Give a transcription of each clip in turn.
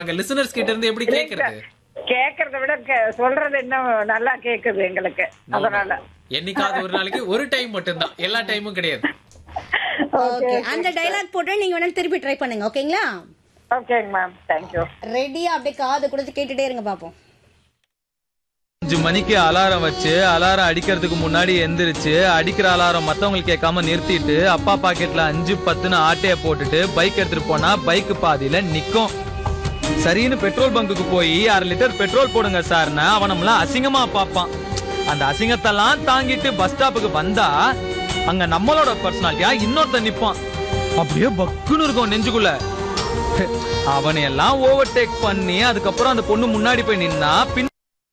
அங்க லிசனர்ஸ் கிட்ட இருந்து எப்படி கேக்குறது கேக்குறத விட கே- சொல்றது இன்னும் நல்லா கேக்குது எங்களுக்கு அதனால என்னைக்காவது ஒரு நாளைக்கு ஒரு டைம் மட்டும்தான் எல்லா டைமும் கிடையாது ஓகே அந்த டைலாக் போட்டு நீங்க வேணா திருப்பி ட்ரை பண்ணுங்க ஓகேங்களா ஓகேங்க மேம் தேங்க்யூ ரெடியா அப்படியே காது கொடுத்து கேட்டுட்டே இருங்க பாப்போம் அஞ்சு மணிக்கு அலாரம் வச்சு அலாரம் அடிக்கிறதுக்கு முன்னாடி எந்திரிச்சு அடிக்கிற அலாரம் மத்தவங்களுக்கு கேட்காம நிறுத்திட்டு அப்பா பாக்கெட்ல அஞ்சு பத்துன்னு ஆட்டைய போட்டுட்டு பைக் எடுத்துட்டு போனா பைக் பாதியில நிக்கும் சரின்னு பெட்ரோல் பங்குக்கு போய் அரை லிட்டர் பெட்ரோல் போடுங்க சார்னா அவன் நம்மள அசிங்கமா பார்ப்பான் அந்த அசிங்கத்தெல்லாம் தாங்கிட்டு பஸ் ஸ்டாப்புக்கு வந்தா அங்க நம்மளோட பர்சனாலிட்டியா இன்னொருத்தன் நிப்பான் அப்படியே பக்குன்னு இருக்கும் நெஞ்சுக்குள்ள அவனை எல்லாம் ஓவர்டேக் பண்ணி அதுக்கப்புறம் அந்த பொண்ணு முன்னாடி போய் நின்னா பின்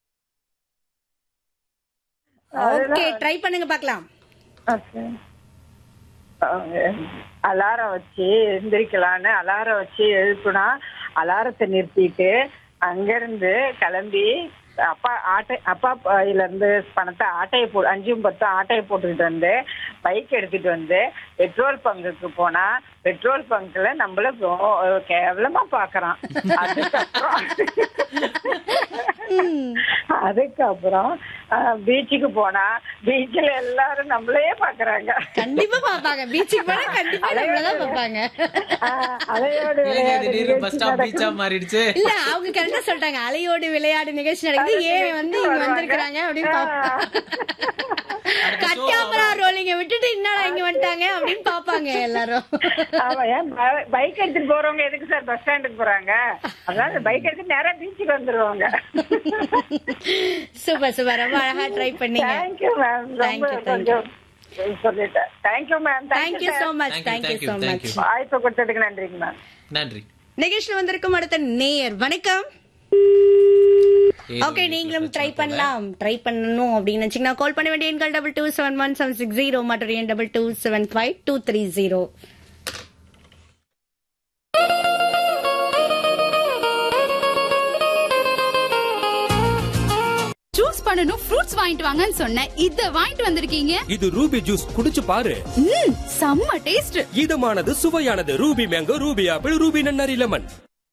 ஓகே ட்ரை பண்ணுங்க பார்க்கலாம் அலாரம் வச்சு எந்திரிக்கலான்னு அலாரம் வச்சு எழுப்புனா அலாரத்தை நிறுத்திட்டு அங்கிருந்து கிளம்பி அப்பா ஆட்டை அப்பா பையில இருந்து பணத்தை ஆட்டையை போ அஞ்சும் பத்தும் ஆட்டையை போட்டுக்கிட்டு வந்து பைக் எடுத்துட்டு வந்து பெட்ரோல் பங்குக்கு போனா பெட்ரோல் பங்க்ல நம்மள ரொ- கேவலமா பாக்குறான் அதுக்கப்புறம் அதுக்கப்புறம் பீச்சுக்கு போனா பீச்சில் எல்லாரும் நம்மளையே பாக்குறாங்க கண்டிப்பா பாப்பாங்க பீச்சுக்கு போனா கண்டிப்பா நம்மளதான் பாப்பாங்க ஆஹ் அலையோடு ஏங்க விளையாடு திடீர்னு பஸ் நிகழ்ச்சி ஸ்டாப் பீச்சா நடக்கும். மாறிடுச்சு இல்ல அவங்க கரெக்டா சொல்லிட்டாங்க அலையோடு விளையாடு நிகழ்ச்சி நடக்குது ஏன் வந்து இங்க வந்திருக்காங்க அப்படின்னு பாப்பாங்க கட் கேமரா ரோலிங்க விட்டுட்டு என்னடா இங்க வந்துட்டாங்க அப்படின்னு பாப்பாங்க எல்லாரும் ஆமா ஏன் பைக் எடுத்துட்டு போறவங்க எதுக்கு சார் பஸ் ஸ்டாண்டுக்கு போறாங்க அதாவது பைக் எடுத்து நேரா பீச்சுக்கு வந்துருவாங்க சூப்பர் சூப்பர் ரொம்ப அழகா ட்ரை பண்ணீங்க தேங்க்யூ மேம் Thank ரொம்ப you, thank you. கொஞ்சம் சொல்லிட்டேன் thank you ma'am thank you so much Thank you, thank you thank you, so thank much you. வாய்ப்பு கொடுத்ததுக்கு நன்றிங்க மேம் நன்றி நிகழ்ச்சியில் வந்திருக்கும் அடுத்த நேயர் வணக்கம் ஏதோ ஓகே ஒரு நீங்களும் பிரச்சனை ட்ரை போல. பண்ணலாம் ட்ரை பண்ணணும் அப்படின்னு நினைச்சீங்கன்னா கால் பண்ண வேண்டிய எண்கள் double two seven one seven six zero மற்றும் எண் double two seven five two three zero juice பண்ணனும் ஃப்ரூட்ஸ் வாங்கிட்டு வாங்கன்னு சொன்னேன் இத வாங்கிட்டு வந்திருக்கீங்க இது ரூபி ஜூஸ் குடிச்சு பாரு ம் செம்ம டேஸ்ட் இதமானது சுவையானது Ruby mango Ruby apple Ruby நன்னாரி லெமன்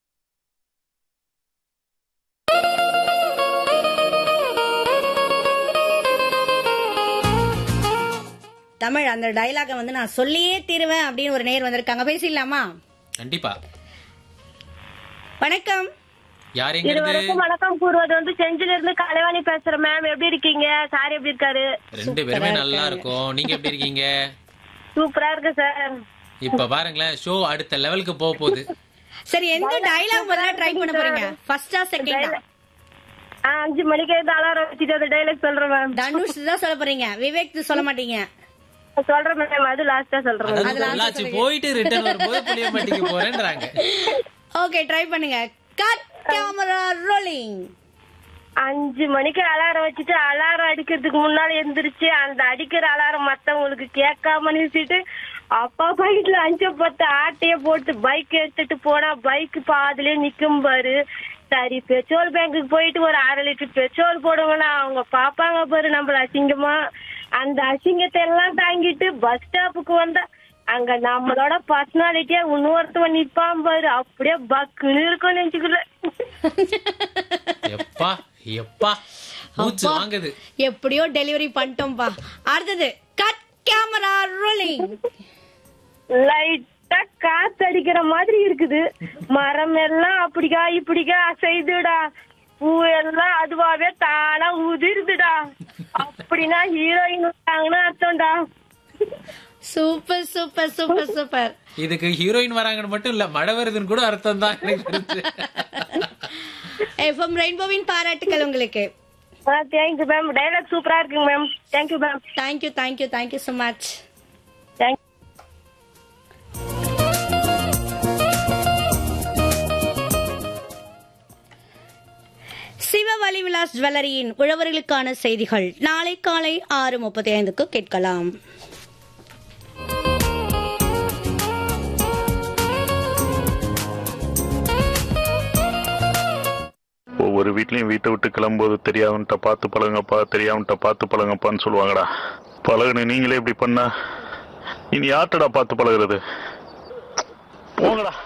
தமிழ் அந்த டயலாக வந்து நான் சொல்லியே தீருவேன் அப்படின்னு ஒரு நேர் வந்திருக்காங்க பேசிடலாமா கண்டிப்பா வணக்கம் யார் எங்க இருந்து இருவருக்கும் வணக்கம் கூறுவது வந்து செஞ்சில இருந்து கலைவாணி பேசுறேன் மேம் எப்படி இருக்கீங்க சார் எப்படி இருக்காரு ரெண்டு பேருமே நல்லா இருக்கும் நீங்க எப்படி இருக்கீங்க சூப்பரா இருக்கு சார் இப்ப பாருங்களேன் ஷோ அடுத்த லெவலுக்கு போக போகுது சரி எந்த டயலாக் முதல்ல ட்ரை பண்ண போறீங்க ஃபர்ஸ்டா செகண்டா ஆ, அஞ்சு மணிக்கு எழுந்து அலாரம் வச்சுட்டு அந்த டைலாக் சொல்றேன் மேம் தனுஷ் தான் சொல்ல போறீங்க விவேக் சொல்ல மாட்டீங்க சொல்றேன் மேம் அது லாஸ்டா சொல்றேன் மேம் அதாவது பொள்ளாச்சி போயிட்டு ரிட்டர்ன் வரும்போது புளியம்பட்டிக்கு போறேன்றாங்க ஓகே ட்ரை பண்ணுங்க கட் கேமரா ரோலிங் அஞ்சு மணிக்கு அலாரம் வச்சுட்டு அலாரம் அடிக்கிறதுக்கு முன்னால எந்திரிச்சு அந்த அடிக்கிற அலாரம் மத்தவங்களுக்கு கேட்காம நிறுத்திட்டு அப்பா பைக்ல அஞ்சு பத்து ஆட்டைய போட்டு பைக் எடுத்துட்டு போனா பைக் பாதிலே நிக்கும் பாரு சரி பெட்ரோல் பேங்க்குக்கு போயிட்டு ஒரு அரை லிட்டர் பெட்ரோல் போடுங்கன்னா அவங்க பாப்பாங்க பாரு நம்மள அசிங்கமா அந்த அசிங்கத்தை எல்லாம் தாங்கிட்டு பஸ் ஸ்டாப்புக்கு வந்தா அங்க நம்மளோட பர்சனாலிட்டியா இன்னொருத்தவன் நிப்பான் பாரு அப்படியே பக்குன்னு இருக்கும் நெஞ்சுக்குள்ள எப்பா எப்பா மூச்சு வாங்குது எப்படியோ டெலிவரி பண்ணிட்டோம்பா அடுத்தது கட் கேமரா ரோலிங் லைட்டா காத்து அடிக்கிற மாதிரி இருக்குது மரம் எல்லாம் அப்படிக்கா இப்படிக்கா அசைதுடா பூ எல்லாம் அதுவாவே தானா உதிருதுடா அப்படின்னா ஹீரோயின் வந்தாங்கன்னு அர்த்தம்டா சூப்பர் சூப்பர் சூப்பர் சூப்பர் இதுக்கு ஹீரோயின் வராங்கன்னு மட்டும் இல்ல மழை வருதுன்னு கூட அர்த்தம் தான் எனக்கு தெரிஞ்சு எஃப்எம் ரெயின்போவின் பாராட்டுகள் உங்களுக்கு தேங்க்யூ மேம் டைலாக் சூப்பரா இருக்குங்க ma'am thank you ma'am thank you thank you thank you so much thank Sivavali Vilas ஜுவல்லரியின் உழவர்களுக்கான செய்திகள் நாளை காலை ஆறு முப்பத்தி ஐந்துக்கு கேட்கலாம் ஒவ்வொரு வீட்லயும் வீட்டை விட்டு கிளம்பும்போது தெரியாதவன்ட்ட பார்த்து பழகுங்கப்பா தெரியாதவன்ட்ட பார்த்து பழகுங்கப்பான்னு சொல்லுவாங்கடா பழகுன நீங்களே இப்படி பண்ணா இனி யார்ட்டடா பார்த்து பழகுறது போங்கடா